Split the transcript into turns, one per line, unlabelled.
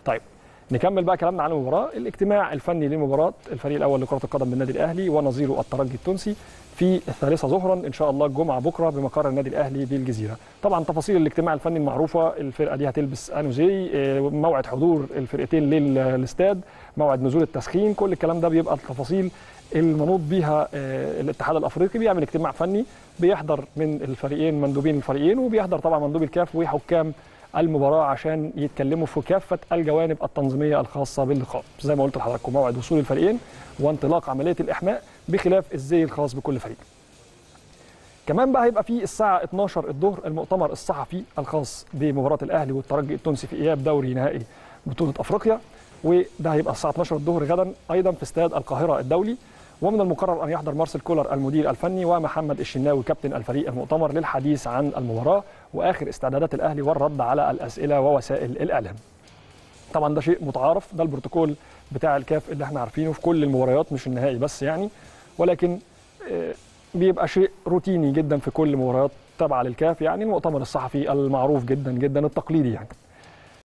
طيب نكمل بقى كلامنا عن المباراه الاجتماع الفني لمباراه الفريق الاول لكره القدم بالنادي الاهلي ونظيره الترجي التونسي في الثالثه ظهرا ان شاء الله الجمعه بكره بمقر النادي الاهلي بالجزيره طبعا تفاصيل الاجتماع الفني المعروفه الفرقه دي هتلبس انوزي آه، موعد حضور الفرقتين للاستاد موعد نزول التسخين كل الكلام ده بيبقى التفاصيل المنوط بيها آه، الاتحاد الافريقي بيعمل اجتماع فني بيحضر من الفريقين مندوبين الفريقين وبيحضر طبعا مندوب الكاف وحكام المباراه عشان يتكلموا في كافه الجوانب التنظيميه الخاصه باللقاء زي ما قلت لحضراتكم موعد وصول الفريقين وانطلاق عمليه الاحماء بخلاف الزي الخاص بكل فريق كمان بقى هيبقى في الساعه 12 الظهر المؤتمر الصحفي الخاص بمباراه الاهلي والترجي التونسي في اياب دوري نهائي بطوله افريقيا وده هيبقى الساعه 12 الظهر غدا ايضا في استاد القاهره الدولي ومن المقرر ان يحضر مارسيل كولر المدير الفني ومحمد الشناوي كابتن الفريق المؤتمر للحديث عن المباراه واخر استعدادات الاهلي والرد على الاسئله ووسائل الاعلام. طبعا ده شيء متعارف ده البروتوكول بتاع الكاف اللي احنا عارفينه في كل المباريات مش النهائي بس يعني ولكن آه، بيبقى شيء روتيني جدا في كل مباريات تابعه للكاف يعني المؤتمر الصحفي المعروف جدا جدا التقليدي يعني.